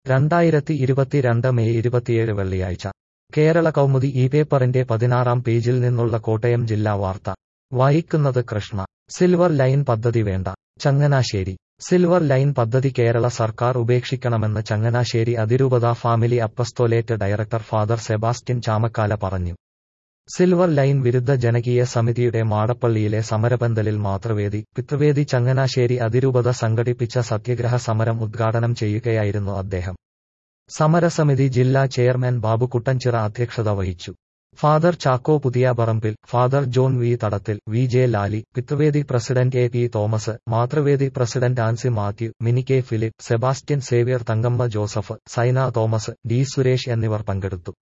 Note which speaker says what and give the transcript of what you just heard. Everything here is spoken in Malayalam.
Speaker 1: രണ്ടായിരത്തി ഇരുപത്തിരണ്ട് മെയ് ഇരുപത്തിയേഴ് വെള്ളിയാഴ്ച കേരള കൗമുദി ഈ പേപ്പറിന്റെ പതിനാറാം പേജിൽ നിന്നുള്ള കോട്ടയം ജില്ലാ വാർത്ത വായിക്കുന്നത് കൃഷ്ണ സിൽവർ ലൈൻ പദ്ധതി വേണ്ട ചങ്ങനാശ്ശേരി സിൽവർ ലൈൻ പദ്ധതി കേരള സർക്കാർ ഉപേക്ഷിക്കണമെന്ന് ചങ്ങനാശ്ശേരി അതിരൂപത family apostolate director Father Sebastian Chamakkala പറഞ്ഞു സിൽവർ ലൈൻ വിരുദ്ധ ജനകീയ സമിതിയുടെ മാടപ്പള്ളിയിലെ സമരപന്തലിൽ മാതൃവേദി പിതൃവേദി ചങ്ങനാശ്ശേരി അതിരൂപത സംഘടിപ്പിച്ച സത്യഗ്രഹ സമരം ഉദ്ഘാടനം ചെയ്യുകയായിരുന്നു അദ്ദേഹം സമരസമിതി ജില്ലാ ചെയർമാൻ ബാബു കുട്ടൻചിറ അധ്യക്ഷത വഹിച്ചു Father Chacko Puthiyaparambil Father John V Thadathil V J Lali പിതൃവേദി പ്രസിഡന്റ് എ പി തോമസ് മാതൃവേദി president Ancy Mathew Mini K Philip Sebastian Xavier Thankamma Joseph Saina Thomas D Suresh എന്നിവർ പങ്കെടുത്തു